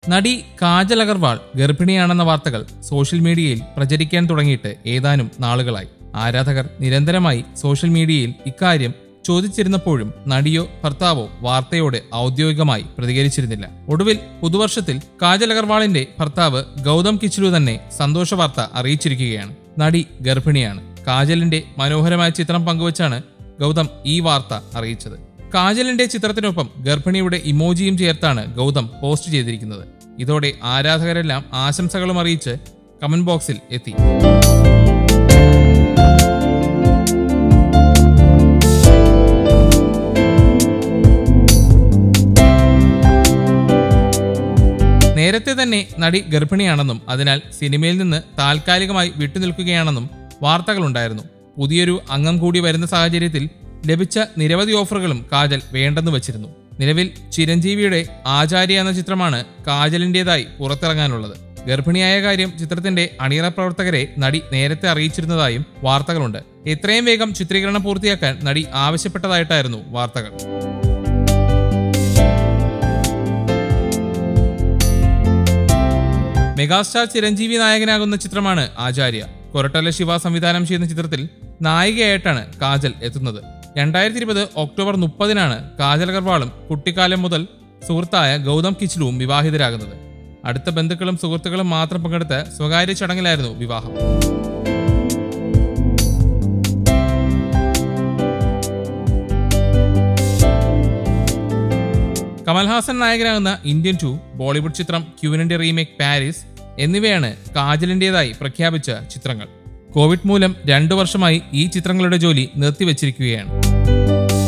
നടി കാജൽ അഗർവാൾ ഗർഭിണിയാണെന്ന വാർത്തകൾ സോഷ്യൽ മീഡിയയിൽ പ്രചരിക്കാൻ തുടങ്ങിയിട്ട് ഏതാനും നാളുകളായി ആരാധകർ നിരന്തരമായി സോഷ്യൽ മീഡിയയിൽ ഇക്കാര്യം ചോദിച്ചിരുന്നപ്പോഴും നടിയോ ഭർത്താവോ വാർത്തയോട് ഔദ്യോഗികമായി പ്രതികരിച്ചിരുന്നില്ല ഒടുവിൽ പുതുവർഷത്തിൽ കാജൽ അഗർവാളിന്റെ ഭർത്താവ് ഗൗതം കിച്ലു തന്നെ സന്തോഷ വാർത്ത അറിയിച്ചിരിക്കുകയാണ് നടി ഗർഭിണിയാണ് കാജലിന്റെ മനോഹരമായ ചിത്രം പങ്കുവച്ചാണ് ഗൗതം ഈ വാർത്ത അറിയിച്ചത് കാജലിന്റെ ചിത്രത്തിനൊപ്പം ഗർഭിണിയുടെ ഇമോജിയും ചേർത്താണ് ഗൗതം പോസ്റ്റ് ചെയ്തിരിക്കുന്നത് ഇതോടെ ആരാധകരെല്ലാം ആശംസകളും അറിയിച്ച് കമന്റ് ബോക്സിൽ എത്തി നേരത്തെ തന്നെ നടി ഗർഭിണിയാണെന്നും അതിനാൽ സിനിമയിൽ നിന്ന് താൽക്കാലികമായി വിട്ടുനിൽക്കുകയാണെന്നും വാർത്തകളുണ്ടായിരുന്നു പുതിയൊരു അംഗം കൂടി വരുന്ന സാഹചര്യത്തിൽ ലഭിച്ച നിരവധി ഓഫറുകളും കാജൽ വേണ്ടെന്ന് വച്ചിരുന്നു നിലവിൽ ചിരഞ്ജീവിയുടെ ആചാര്യ എന്ന ചിത്രമാണ് കാജലിന്റേതായി പുറത്തിറങ്ങാനുള്ളത് ഗർഭിണിയായ കാര്യം ചിത്രത്തിന്റെ അണിയറ പ്രവർത്തകരെ നടി നേരത്തെ അറിയിച്ചിരുന്നതായും വാർത്തകളുണ്ട് എത്രയും വേഗം ചിത്രീകരണം പൂർത്തിയാക്കാൻ നടി ആവശ്യപ്പെട്ടതായിട്ടായിരുന്നു വാർത്തകൾ മെഗാസ്റ്റാർ ചിരഞ്ജീവി നായകനാകുന്ന ചിത്രമാണ് ആചാര്യ കൊരട്ടല ശിവ സംവിധാനം ചെയ്യുന്ന ചിത്രത്തിൽ നായികയായിട്ടാണ് കാജൽ എത്തുന്നത് രണ്ടായിരത്തി ഇരുപത് ഒക്ടോബർ മുപ്പതിനാണ് കാജൽ അഗർവാളും കുട്ടിക്കാലം മുതൽ സുഹൃത്തായ ഗൗതം കിച്ലുവും വിവാഹിതരാകുന്നത് അടുത്ത ബന്ധുക്കളും സുഹൃത്തുക്കളും മാത്രം പങ്കെടുത്ത സ്വകാര്യ ചടങ്ങിലായിരുന്നു വിവാഹം കമൽഹാസൻ നായകനാകുന്ന ഇന്ത്യൻ ടു ബോളിവുഡ് ചിത്രം ക്യൂവിനിന്റെ റീമേക്ക് പാരീസ് എന്നിവയാണ് കാജലിന്റേതായി പ്രഖ്യാപിച്ച ചിത്രങ്ങൾ കോവിഡ് മൂലം രണ്ടു വർഷമായി ഈ ചിത്രങ്ങളുടെ ജോലി നിർത്തിവച്ചിരിക്കുകയാണ്